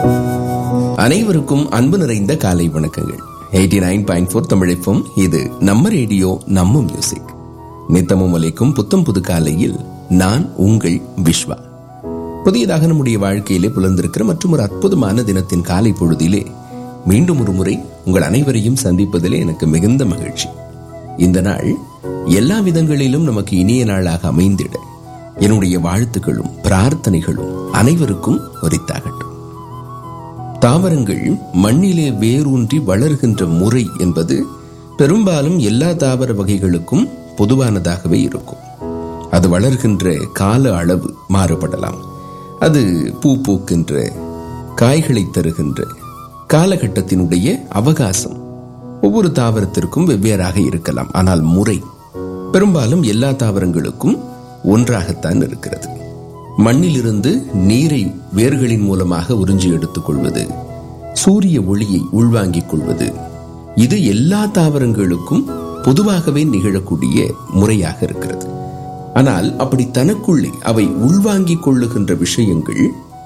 அனைவருக்கும் அன்பு நிறைந்த காலை வணக்கங்கள் எயிட்டி நைன் பாயிண்ட் ஃபோர் தமிழைப்பும் இது நம்ம ரேடியோ நம்ம மியூசிக் நித்தமும் அலைக்கும் புத்தம் புது காலையில் நான் உங்கள் விஸ்வா புதியதாக நம்முடைய வாழ்க்கையிலே புலர்ந்திருக்கிற மற்றும் ஒரு அற்புதமான தினத்தின் காலை பொழுதிலே மீண்டும் ஒரு முறை உங்கள் அனைவரையும் சந்திப்பதிலே எனக்கு மிகுந்த மகிழ்ச்சி இந்த நாள் எல்லா விதங்களிலும் நமக்கு இனிய நாளாக அமைந்திட என்னுடைய வாழ்த்துக்களும் பிரார்த்தனைகளும் அனைவருக்கும் உரித்தாகட்டும் தாவரங்கள் மண்ணிலே வேரூன்றி வளர்கின்ற முறை என்பது பெரும்பாலும் எல்லா தாவர வகைகளுக்கும் பொதுவானதாகவே இருக்கும் அது வளர்கின்ற கால அளவு மாறுபடலாம் அது பூ பூக்கின்ற காய்களை தருகின்ற காலகட்டத்தினுடைய அவகாசம் ஒவ்வொரு தாவரத்திற்கும் வெவ்வேறாக இருக்கலாம் ஆனால் முறை பெரும்பாலும் எல்லா தாவரங்களுக்கும் ஒன்றாகத்தான் இருக்கிறது மண்ணிலிருந்து நீரை வேர்களின் மூலமாக உறிஞ்சி எடுத்துக் கொள்வது சூரிய ஒளியை உள்வாங்கிக் கொள்வது இது எல்லா தாவரங்களுக்கும் பொதுவாகவே நிகழக்கூடிய முறையாக இருக்கிறது ஆனால் அப்படி தனக்குள்ளே அவை உள்வாங்கிக் கொள்ளுகின்ற விஷயங்கள்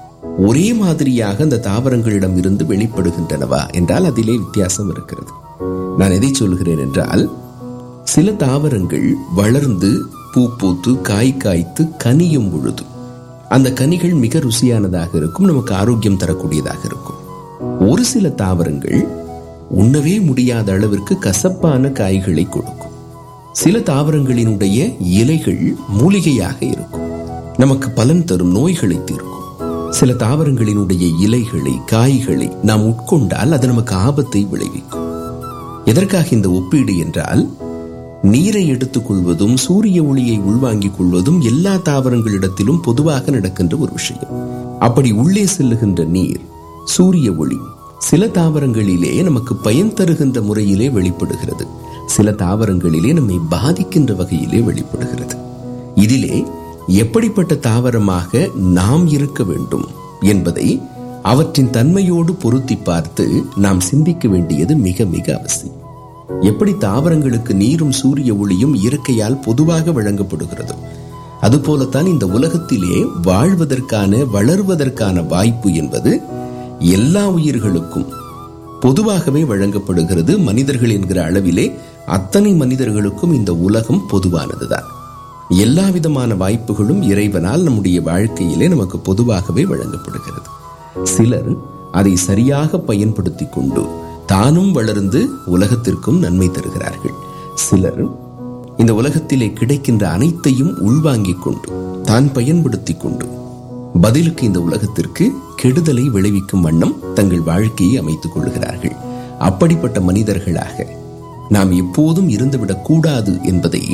ஒரே மாதிரியாக அந்த தாவரங்களிடம் இருந்து வெளிப்படுகின்றனவா என்றால் அதிலே வித்தியாசம் இருக்கிறது நான் எதை சொல்கிறேன் என்றால் சில தாவரங்கள் வளர்ந்து பூ பூத்து காய் காய்த்து கனியும் பொழுது அந்த கனிகள் மிக ருசியானதாக இருக்கும் நமக்கு ஆரோக்கியம் தரக்கூடியதாக இருக்கும் ஒரு சில தாவரங்கள் உண்ணவே முடியாத அளவிற்கு கசப்பான காய்களை கொடுக்கும் சில தாவரங்களினுடைய இலைகள் மூலிகையாக இருக்கும் நமக்கு பலன் தரும் நோய்களை தீர்க்கும் சில தாவரங்களினுடைய இலைகளை காய்களை நாம் உட்கொண்டால் அது நமக்கு ஆபத்தை விளைவிக்கும் எதற்காக இந்த ஒப்பீடு என்றால் நீரை எடுத்துக் கொள்வதும் சூரிய ஒளியை உள்வாங்கிக் கொள்வதும் எல்லா தாவரங்களிடத்திலும் பொதுவாக நடக்கின்ற ஒரு விஷயம் அப்படி உள்ளே செல்லுகின்ற நீர் சூரிய ஒளி சில தாவரங்களிலே நமக்கு பயன் தருகின்ற முறையிலே வெளிப்படுகிறது சில தாவரங்களிலே நம்மை பாதிக்கின்ற வகையிலே வெளிப்படுகிறது இதிலே எப்படிப்பட்ட தாவரமாக நாம் இருக்க வேண்டும் என்பதை அவற்றின் தன்மையோடு பொருத்தி பார்த்து நாம் சிந்திக்க வேண்டியது மிக மிக அவசியம் எப்படி தாவரங்களுக்கு நீரும் சூரிய ஒளியும் இயற்கையால் பொதுவாக வழங்கப்படுகிறதோ அதுபோலத்தான் இந்த உலகத்திலே வாழ்வதற்கான வளர்வதற்கான வாய்ப்பு என்பது எல்லா உயிர்களுக்கும் பொதுவாகவே வழங்கப்படுகிறது மனிதர்கள் என்கிற அளவிலே அத்தனை மனிதர்களுக்கும் இந்த உலகம் பொதுவானதுதான் எல்லா விதமான வாய்ப்புகளும் இறைவனால் நம்முடைய வாழ்க்கையிலே நமக்கு பொதுவாகவே வழங்கப்படுகிறது சிலர் அதை சரியாக பயன்படுத்தி கொண்டு தானும் வளர்ந்து உலகத்திற்கும் நன்மை தருகிறார்கள் சிலர் இந்த உலகத்திலே கிடைக்கின்ற அனைத்தையும் உள்வாங்கிக் கொண்டு தான் பயன்படுத்தி கொண்டு பதிலுக்கு இந்த உலகத்திற்கு கெடுதலை விளைவிக்கும் வண்ணம் தங்கள் வாழ்க்கையை அமைத்துக் கொள்கிறார்கள் அப்படிப்பட்ட மனிதர்களாக நாம் எப்போதும் இருந்துவிடக் கூடாது என்பதை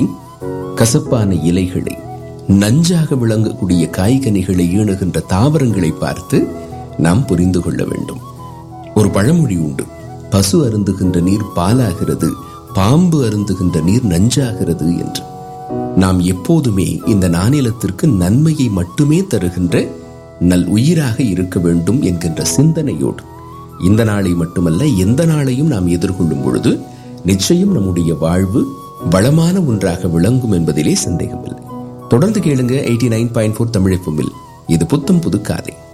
கசப்பான இலைகளை நஞ்சாக விளங்கக்கூடிய காய்கனிகளை ஈணுகின்ற தாவரங்களை பார்த்து நாம் புரிந்து கொள்ள வேண்டும் ஒரு பழமொழி உண்டு பசு அருந்துகின்ற நீர் பாலாகிறது பாம்பு அருந்துகின்ற நீர் நஞ்சாகிறது என்று நாம் எப்போதுமே இந்த நானிலத்திற்கு நன்மையை மட்டுமே தருகின்ற நல் உயிராக இருக்க வேண்டும் என்கின்ற சிந்தனையோடு இந்த நாளை மட்டுமல்ல எந்த நாளையும் நாம் எதிர்கொள்ளும் பொழுது நிச்சயம் நம்முடைய வாழ்வு வளமான ஒன்றாக விளங்கும் என்பதிலே சந்தேகமில்லை தொடர்ந்து கேளுங்க eighty nine point four Tamil இது புத்தம் புது காதை